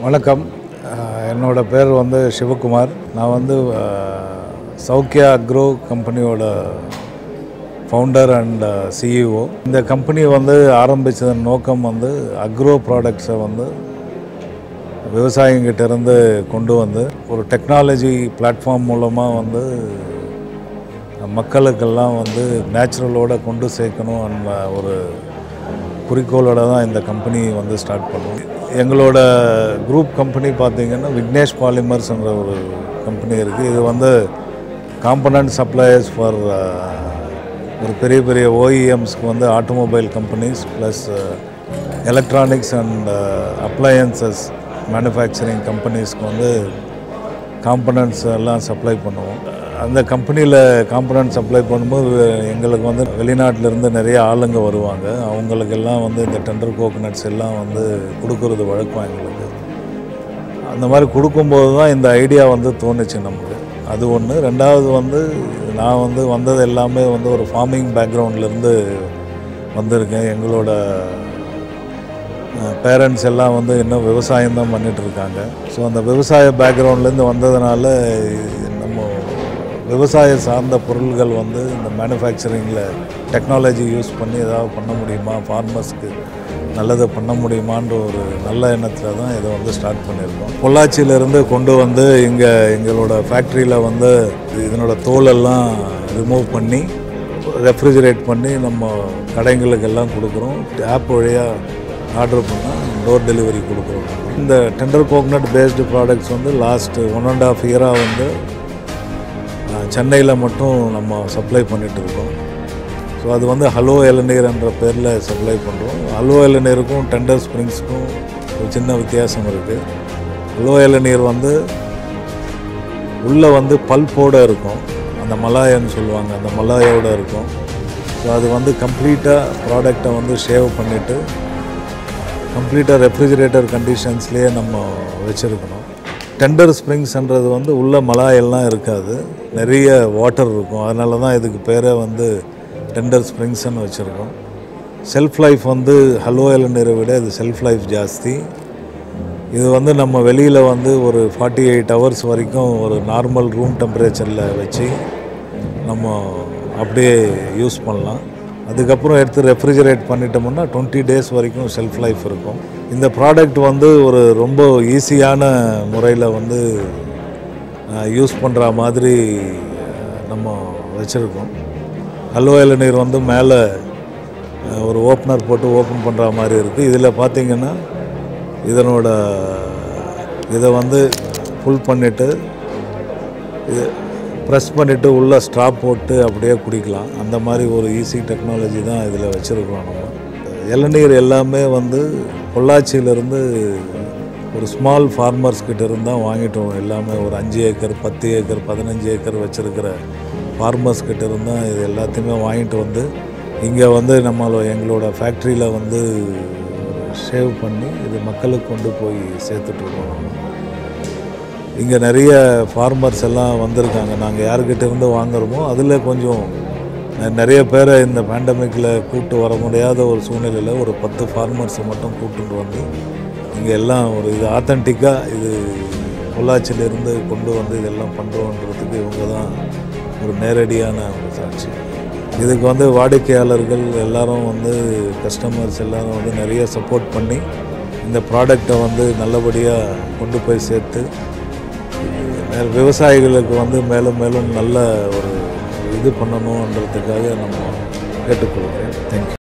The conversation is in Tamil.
வணக்கம் அஹ் என்னோட பேர் வந்து சிவகுமார் நான் வந்து அஹ், சௌக்கியா அக்ரோ கம்பெனியோட ஃபவுண்டர் அண்ட் சிஇஓ இந்த கம்பெனி வந்து ஆரம்பித்ததன் நோக்கம் வந்து அக்ரோ ப்ராடக்ட்ஸை வந்து விவசாயிங்கிட்ட இருந்து கொண்டு வந்து ஒரு டெக்னாலஜி பிளாட்ஃபார்ம் மூலமாக வந்து மக்களுக்கெல்லாம் வந்து நேச்சுரலோட கொண்டு சேர்க்கணும் என்ற ஒரு குறிக்கோளோட தான் இந்த கம்பெனி வந்து ஸ்டார்ட் பண்ணோம் எங்களோட குரூப் கம்பெனி பார்த்தீங்கன்னா விக்னேஷ் பாலிமர்ஸ்ன்ற ஒரு கம்பெனி இருக்குது இது வந்து காம்பனன்ட் சப்ளையர்ஸ் ஃபார் ஒரு பெரிய பெரிய ஓஇஎம்ஸ்க்கு வந்து automobile companies plus electronics and appliances manufacturing கம்பெனிஸ்க்கு வந்து காம்பனன்ட்ஸ் எல்லாம் சப்ளை பண்ணுவோம் அந்த கம்பெனியில் காம்பனன்ட் சப்ளை பண்ணும்போது எங்களுக்கு வந்து வெளிநாட்டிலேருந்து நிறைய ஆளுங்க வருவாங்க அவங்களுக்கெல்லாம் வந்து இந்த டெண்டர் கோகனட்ஸ் எல்லாம் வந்து கொடுக்கறது வழக்கம் எங்களுக்கு அந்த மாதிரி கொடுக்கும்போது தான் இந்த ஐடியா வந்து தோணுச்சு நமக்கு அது ஒன்று ரெண்டாவது வந்து நான் வந்து வந்தது எல்லாமே வந்து ஒரு ஃபார்மிங் பேக்ரவுண்ட்லேருந்து வந்திருக்கேன் எங்களோட பேரண்ட்ஸ் எல்லாம் வந்து இன்னும் விவசாயம் தான் பண்ணிட்டு இருக்காங்க ஸோ அந்த விவசாய பேக்ரவுண்ட்லேருந்து வந்ததுனால நம்ம விவசாய சார்ந்த பொருள்கள் வந்து இந்த மேனுஃபேக்சரிங்கில் டெக்னாலஜி யூஸ் பண்ணி ஏதாவது பண்ண முடியுமா ஃபார்மர்ஸ்க்கு நல்லதை பண்ண முடியுமான்ற ஒரு நல்ல எண்ணத்தில் தான் இதை வந்து ஸ்டார்ட் பண்ணியிருக்கோம் பொள்ளாச்சியிலேருந்து கொண்டு வந்து இங்கே எங்களோட ஃபேக்ட்ரியில் வந்து இதனோட தோலெல்லாம் ரிமூவ் பண்ணி ரெஃப்ரிஜரேட் பண்ணி நம்ம கடைங்களுக்கெல்லாம் கொடுக்குறோம் ஆப் வழியாக ஆர்டர் பண்ணால் டோர் டெலிவரி கொடுக்குறோம் இந்த டெண்டர் கோகனட் பேஸ்டு ப்ராடக்ட்ஸ் வந்து லாஸ்ட் ஒன் அண்ட் ஆஃப் இயராக வந்து சென்னையில் மட்டும் நம்ம சப்ளை பண்ணிட்டு இருக்கோம் ஸோ அது வந்து ஹலோ இளநீர் என்ற பேரில் சப்ளை பண்ணுறோம் ஹலோ இளநீருக்கும் டெண்டர் ஸ்ப்ரிங்ஸ்க்கும் ஒரு சின்ன வித்தியாசம் இருக்குது ஹலோ இளநீர் வந்து உள்ளே வந்து பல்போடு இருக்கும் அந்த மலாயன்னு சொல்லுவாங்க அந்த மலாயோடு இருக்கும் ஸோ அது வந்து கம்ப்ளீட்டாக ப்ராடக்டை வந்து ஷேவ் பண்ணிவிட்டு கம்ப்ளீட்டாக ரெஃப்ரிஜரேட்டர் கண்டிஷன்ஸ்லேயே நம்ம வச்சுருக்கணும் டெண்டர் ஸ்ப்ரிங்ஸ்ன்றது வந்து உள்ள மலாயெல்லாம் இருக்காது நிறைய வாட்டர் இருக்கும் அதனால தான் இதுக்கு பேரே வந்து டெண்டர் ஸ்ப்ரிங்ஸ்ன்னு வச்சுருக்கோம் செல்ஃப் லைஃப் வந்து ஹலோ இளநீரை விட இது செல்ஃப் லைஃப் ஜாஸ்தி இது வந்து நம்ம வெளியில் வந்து ஒரு ஃபார்ட்டி எயிட் ஹவர்ஸ் வரைக்கும் ஒரு நார்மல் ரூம் டெம்பரேச்சரில் வச்சு நம்ம அப்படியே யூஸ் பண்ணலாம் அதுக்கப்புறம் எடுத்து ரெஃப்ரிஜரேட் பண்ணிட்டோம்னா டுவெண்ட்டி டேஸ் வரைக்கும் ஷெல்ஃப் லைஃப் இருக்கும் இந்த ப்ராடக்ட் வந்து ஒரு ரொம்ப ஈஸியான முறையில் வந்து யூஸ் பண்ணுற மாதிரி அஹ், நம்ம வச்சுருக்கோம் ஹல்வா இளநீர் வந்து மேலே அஹ், ஒரு ஓப்பனர் போட்டு ஓப்பன் பண்ணுற மாதிரி இருக்குது இதில் பார்த்தீங்கன்னா இதனோட இதை வந்து ஃபுல் பண்ணிவிட்டு இது ப்ரெஸ் பண்ணிவிட்டு உள்ளே ஸ்ட்ரா போட்டு அப்படியே குடிக்கலாம் அந்த மாதிரி ஒரு ஈஸி டெக்னாலஜி தான் இதில் வச்சுருக்கோம் நம்ம இளநீர் எல்லாமே வந்து பொள்ளாச்சியிலேருந்து ஒரு ஸ்மால் ஃபார்மர்ஸ் கிட்ட இருந்து தான் வாங்கிட்டோம் எல்லாமே ஒரு அஞ்சு ஏக்கர் பத்து ஏக்கர் பதினஞ்சு ஏக்கர் வச்சுருக்கிற ஃபார்மர்ஸ் கிட்ட இருந்து தான் இது எல்லாத்தையுமே வாங்கிட்டு வந்து இங்கே வந்து நம்மளோ எங்களோட ஃபேக்ட்ரியில் வந்து ஷேவ் பண்ணி இது மக்களுக்கு கொண்டு போய் சேர்த்துட்ருக்கோம் நம்ம இங்கே நிறைய ஃபார்மர்ஸ் எல்லாம் வந்திருக்காங்க நாங்கள் யாருக்கிட்ட இருந்து வாங்குறோமோ அதில் கொஞ்சம் நெ- நிறைய பேரை இந்த பேண்டமிக்கில் கூப்பிட்டு வர முடியாத ஒரு சூழ்நிலையில் ஒரு பத்து ஃபார்மர்ஸை மட்டும் கூப்பிட்டு வந்து இங்கே எல்லாம் ஒரு இது ஆத்தென்டிக்காக இது பொள்ளாச்சியிலேருந்து கொண்டு வந்து இதெல்லாம் பண்ணுறோன்றதுக்கு இவங்க தான் ஒரு நேரடியான ஒரு சாட்சி இதுக்கு வந்து வாடிக்கையாளர்கள் எல்லாரும் வந்து கஸ்டமர்ஸ் எல்லாரும் வந்து நிறைய சப்போர்ட் பண்ணி இந்த ப்ராடக்டை வந்து நல்லபடியாக கொண்டு போய் சேர்த்து மே- விவசாயிகளுக்கு வந்து மேலும் மேலும் நல்ல ஒரு இது பண்ணணுன்றதுக்காக நம்ம கேட்டுக்கொள்கிறேன் தேங்க்யூ